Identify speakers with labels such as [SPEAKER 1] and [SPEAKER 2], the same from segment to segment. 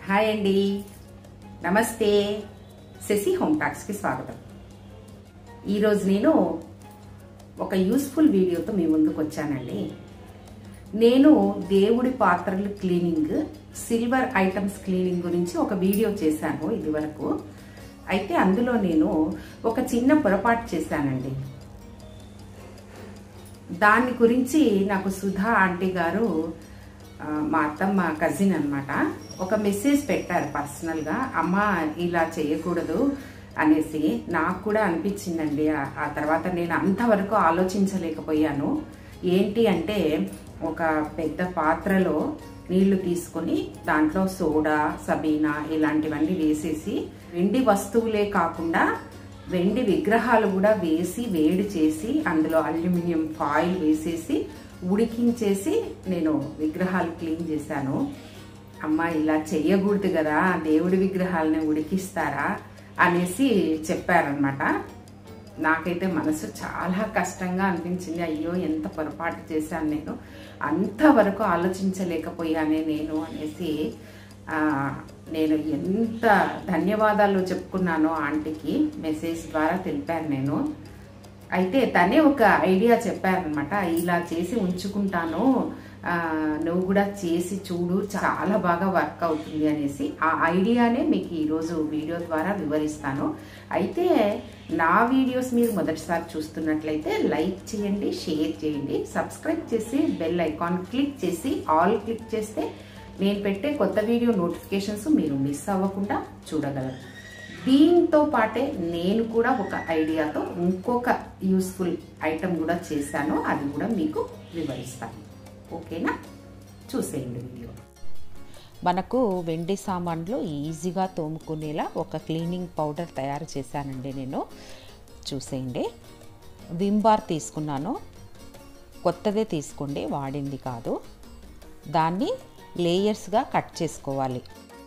[SPEAKER 1] hi అండి నమస్తే Shashi home టాక్స్కి స్వాగతం ఈరోజు నేను ఒక యూస్ఫుల్ వీడియోతో మీ ముందుకు వచ్చానండి నేను దేవుడి పాత్రలు క్లీనింగ్ సిల్వర్ ఐటమ్స్ క్లీనింగ్ గురించి ఒక వీడియో చేశాను ఇది వరకు అయితే అందులో నేను ఒక చిన్న పొరపాటు చేశానండి దాని గురించి నాకు సుధా ఆంటీ గారు ఆ, మా అత్తమ్మ కజిన్ అన్నమాట ఒక మెసేజ్ పెట్టారు పర్సనల్గా అమ్మ ఇలా చేయకూడదు అనేసి నాకు కూడా అనిపించిందండి ఆ- ఆ తర్వాత నేను అంతవరకు ఆలోచించలేకపోయాను ఏంటి అంటే ఒక పెద్ద పాత్రలో నీళ్లు తీసుకొని దాంట్లో సోడా సబీనా ఇలాంటివన్నీ వేసేసి వెండి వస్తువులే కాకుండా వెండి విగ్రహాలు కూడా వేసి వేడి చేసి అందులో అల్యూమినియం ఫాయిల్ వేసేసి ఉడికించేసి నేను విగ్రహాలు క్లీన్ చేశాను అమ్మ ఇలా చెయ్యకూడదు కదా దేవుడి విగ్రహాలని ఉడికిస్తారా అనేసి చెప్పారనమాట నాకైతే మనసు చాలా కష్టంగా అనిపించింది అయ్యో ఎంత పొరపాటు చేశాను నేను అంతవరకు ఆలోచించలేకపోయానే నేను అనేసి ఆ, నేను ఎంత ధన్యవాదాలు చెప్పుకున్నానో ఆంటీకి మెసేజ్ ద్వారా తెలిపాను నేను అయితే తనే ఒక ఐడియా చెప్పారనమాట ఇలా చేసి ఉంచుకుంటాను ఆ, నువ్వు కూడా చేసి చూడు చాలా బాగా వర్క్ అవుతుంది అనేసి ఆ ఐడియానే మీకు ఈరోజు వీడియో ద్వారా వివరిస్తాను అయితే నా వీడియోస్ మీరు మొదటిసారి చూస్తున్నట్లయితే లైక్ చేయండి షేర్ చేయండి సబ్స్క్రైబ్ చేసి బెల్ ఐకాన్ క్లిక్ చేసి ఆల్ క్లిక్ చేస్తే నేను పెట్టే కొత్త వీడియో నోటిఫికేషన్స్ మీరు మిస్ అవ్వకుండా చూడగలరు దీంతో పాటే నేను కూడా ఒక ఐడియాతో ఇంకొక యూస్ఫుల్ ఐటమ్ కూడా చేశాను అది కూడా మీకు వివరిస్తాను ఓకేనా చూసేయండి వీడియో
[SPEAKER 2] మనకు వెండి సామాన్లు ఈజీగా తోముకునేలా ఒక క్లీనింగ్ పౌడర్ తయారు చేశానండి నేను చూసేయండి విమ్ బార్ తీసుకున్నాను కొత్తదే తీసుకోండి వాడింది కాదు దాన్ని లేయర్స్గా కట్ చేసుకోవాలి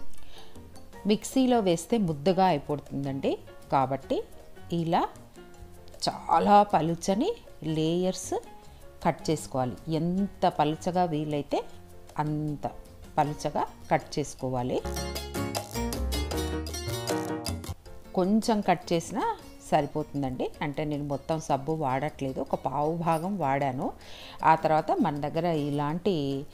[SPEAKER 2] మిక్సీలో వేస్తే ముద్దగా అయిపోతుందండి కాబట్టి ఇలా చాలా పలుచని లేయర్స్ కట్ చేసుకోవాలి ఎంత పలుచగా వీలైతే అంత పలుచగా కట్ చేసుకోవాలి కొంచెం కట్ చేసినా సరిపోతుందండి అంటే నేను మొత్తం సబ్బు వాడట్లేదు ఒక పావు భాగం వాడాను ఆ తర్వాత మన దగ్గర ఇలాంటి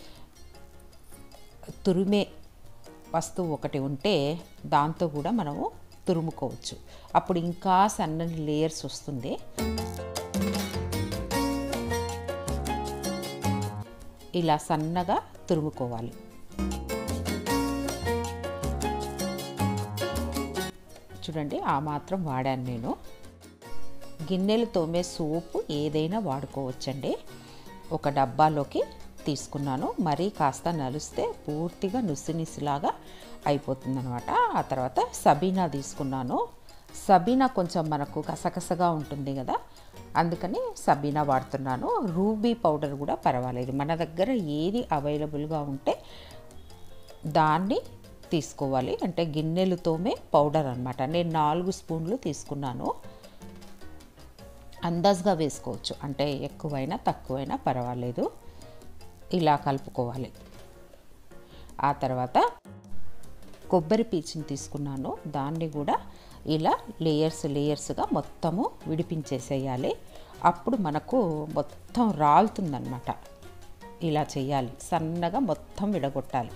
[SPEAKER 2] తురిమే వస్తువు ఒకటి ఉంటే దాంతో కూడా మనము తురుముకోవచ్చు అప్పుడు ఇంకా సన్నని లేయర్స్ వస్తుంది ఇలా సన్నగా తురుముకోవాలి చూడండి ఆ మాత్రం వాడాను నేను గిన్నెలు తోమే సోపు ఏదైనా వాడుకోవచ్చండి ఒక డబ్బాలోకి తీసుకున్నాను మరీ కాస్త నలిస్తే పూర్తిగా నుసినిసిలాగా అయిపోతుందనమాట ఆ తర్వాత సబీనా తీసుకున్నాను సబీనా కొంచెం మనకు కసకసగా ఉంటుంది కదా అందుకని సబీనా వాడుతున్నాను రూబీ పౌడర్ కూడా పర్వాలేదు మన దగ్గర ఏది అవైలబుల్గా ఉంటే దాన్ని తీసుకోవాలి అంటే గిన్నెలతోమే పౌడర్ అనమాట నేను నాలుగు స్పూన్లు తీసుకున్నాను అందాజుగా వేసుకోవచ్చు అంటే ఎక్కువైనా తక్కువైనా పర్వాలేదు ఇలా కలుపుకోవాలి ఆ తర్వాత కొబ్బరి పీచుని తీసుకున్నాను దాన్ని కూడా ఇలా లేయర్స్ లేయర్స్గా మొత్తము విడిపించేసేయాలి అప్పుడు మనకు మొత్తం రాలుతుందన్నమాట ఇలా చేయాలి సన్నగా మొత్తం విడగొట్టాలి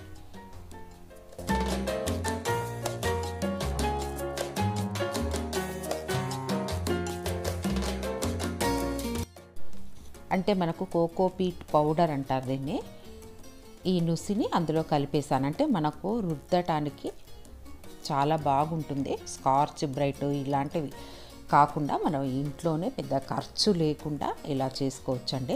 [SPEAKER 2] అంటే మనకు కోకోపీట్ పౌడర్ అంటారు దీన్ని ఈ నుసిని అందులో కలిపేసాను అంటే మనకు రుద్దటానికి చాలా బాగుంటుంది స్కార్చ్ బ్రైట్ ఇలాంటివి కాకుండా మనం ఇంట్లోనే పెద్ద ఖర్చు లేకుండా ఇలా చేసుకోవచ్చండి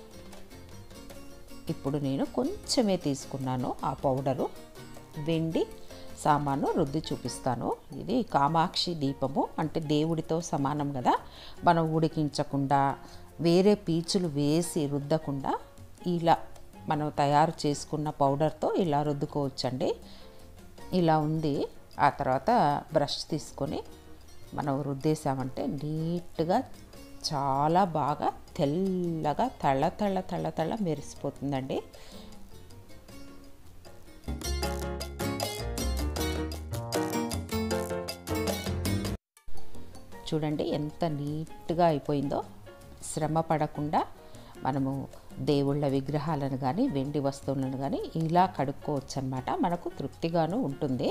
[SPEAKER 2] ఇప్పుడు నేను కొంచెమే తీసుకున్నాను ఆ పౌడరు వెండి సామాను రుద్ది చూపిస్తాను ఇది కామాక్షి దీపము అంటే దేవుడితో సమానం కదా మనం ఉడికించకుండా వేరే పీచులు వేసి రుద్దకుండా ఇలా మనం తయారు చేసుకున్న పౌడర్తో ఇలా రుద్దుకోవచ్చండి ఇలా ఉంది ఆ తర్వాత బ్రష్ తీసుకొని మనం రుద్దేశామంటే నీట్గా చాలా బాగా తెల్లగా తళ తళ తళ తళ మెరిసిపోతుందండి చూడండి ఎంత నీట్గా అయిపోయిందో శ్రమ పడకుండా మనము దేవుళ్ళ విగ్రహాలను కానీ వెండి వస్తువులను కానీ ఇలా కడుక్కోవచ్చు అనమాట మనకు తృప్తిగాను ఉంటుంది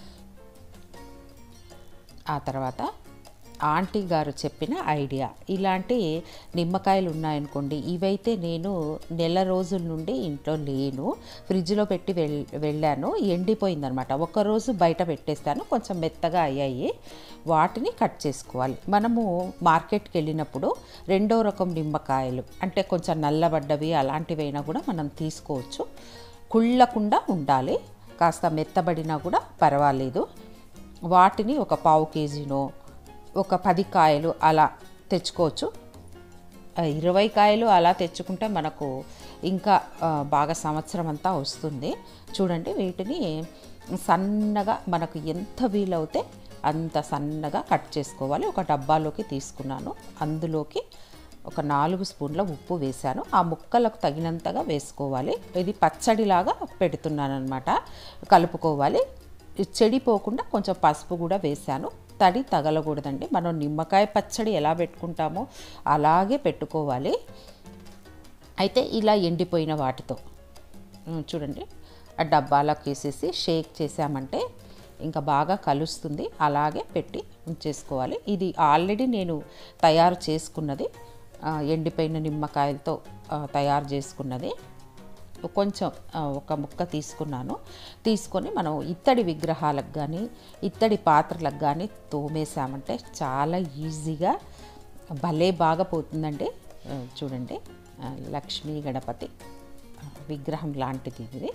[SPEAKER 2] ఆ తర్వాత ఆంటీ గారు చెప్పిన ఐడియా ఇలాంటి నిమ్మకాయలు ఉన్నాయనుకోండి ఇవైతే నేను నెల రోజుల నుండి ఇంట్లో లేను ఫ్రిడ్జ్లో పెట్టి వెళ్ వెళ్ళాను ఎండిపోయిందనమాట ఒకరోజు బయట పెట్టేస్తాను కొంచెం మెత్తగా అయ్యాయి వాటిని కట్ చేసుకోవాలి మనము మార్కెట్కి వెళ్ళినప్పుడు రెండో రకం నిమ్మకాయలు అంటే కొంచెం నల్లబడ్డవి అలాంటివైనా కూడా మనం తీసుకోవచ్చు కుళ్ళకుండా ఉండాలి కాస్త మెత్తబడినా కూడా పర్వాలేదు వాటిని ఒక పావు కేజీనో ఒక పది కాయలు అలా తెచ్చుకోవచ్చు ఆ, ఇరవై కాయలు అలా తెచ్చుకుంటే మనకు ఇంకా ఆ, బాగా సంవత్సరం అంతా వస్తుంది చూడండి వీటిని సన్నగా మనకు ఎంత వీలవుతే అంత సన్నగా కట్ చేసుకోవాలి ఒక డబ్బాలోకి తీసుకున్నాను అందులోకి ఒక నాలుగు స్పూన్ల ఉప్పు వేశాను ఆ ముక్కలకు తగినంతగా వేసుకోవాలి ఇది పచ్చడిలాగా పెడుతున్నాను అనమాట కలుపుకోవాలి ఇది చెడిపోకుండా కొంచెం పసుపు కూడా వేశాను తడి తగలకూడదండి మనం నిమ్మకాయ పచ్చడి ఎలా పెట్టుకుంటామో అలాగే పెట్టుకోవాలి అయితే ఇలా ఎండిపోయిన వాటితో ఉమ్, చూడండి ఆ డబ్బాలోకి వేసేసి షేక్ చేసామంటే ఇంకా బాగా కలుస్తుంది అలాగే పెట్టి ఉంచేసుకోవాలి ఇది ఆల్రెడీ నేను తయారు చేసుకున్నది ఆ, ఎండిపోయిన నిమ్మకాయలతో ఆ, తయారు చేసుకున్నది కొంచెం ఆ, ఒక ముక్క తీసుకున్నాను తీసుకొని మనం ఇత్తడి విగ్రహాలకు కానీ ఇత్తడి పాత్రలకు కానీ తోమేసామంటే చాలా ఈజీగా భలే బాగా పోతుందండి ఆ, చూడండి ఆ, లక్ష్మీ గణపతి ఆ, విగ్రహం లాంటిది ఇది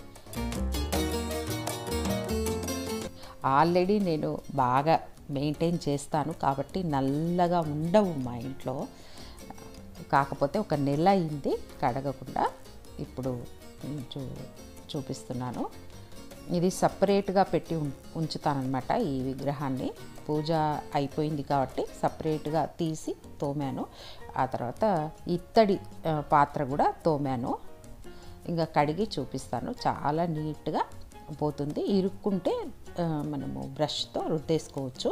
[SPEAKER 2] ఆల్రెడీ నేను బాగా మెయింటైన్ చేస్తాను కాబట్టి నల్లగా ఉండవు మా ఇంట్లో కాకపోతే ఒక నెల అయింది కడగకుండా ఇప్పుడు చూ చూపిస్తున్నాను ఇది సపరేట్గా పెట్టి ఉం ఉంచుతానమాట ఈ విగ్రహాన్ని పూజ అయిపోయింది కాబట్టి సపరేట్గా తీసి తోమాను ఆ తర్వాత ఇత్తడి ఆ, పాత్ర కూడా తోమాను ఇంకా కడిగి చూపిస్తాను చాలా నీట్గా పోతుంది ఇరుక్కుంటే ఆ, మనము బ్రష్తో రుద్దేసుకోవచ్చు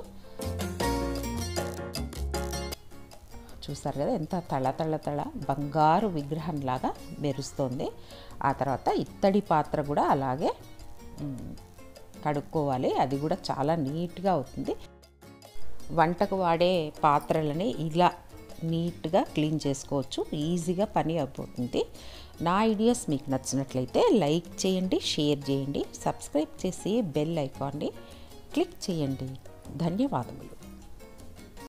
[SPEAKER 2] చూసారు కదా ఎంత తళ తళ తళ బంగారు విగ్రహంలాగా మెరుస్తోంది ఆ తర్వాత ఇత్తడి పాత్ర కూడా అలాగే మ్, కడుక్కోవాలి అది కూడా చాలా నీట్గా అవుతుంది వంటకు వాడే పాత్రలని ఇలా నీట్గా క్లీన్ చేసుకోవచ్చు ఈజీగా పని అయిపోతుంది నా ఐడియాస్ మీకు నచ్చినట్లయితే లైక్ చేయండి షేర్ చేయండి సబ్స్క్రైబ్ చేసి బెల్ ఐకాన్ని క్లిక్ చేయండి ధన్యవాదములు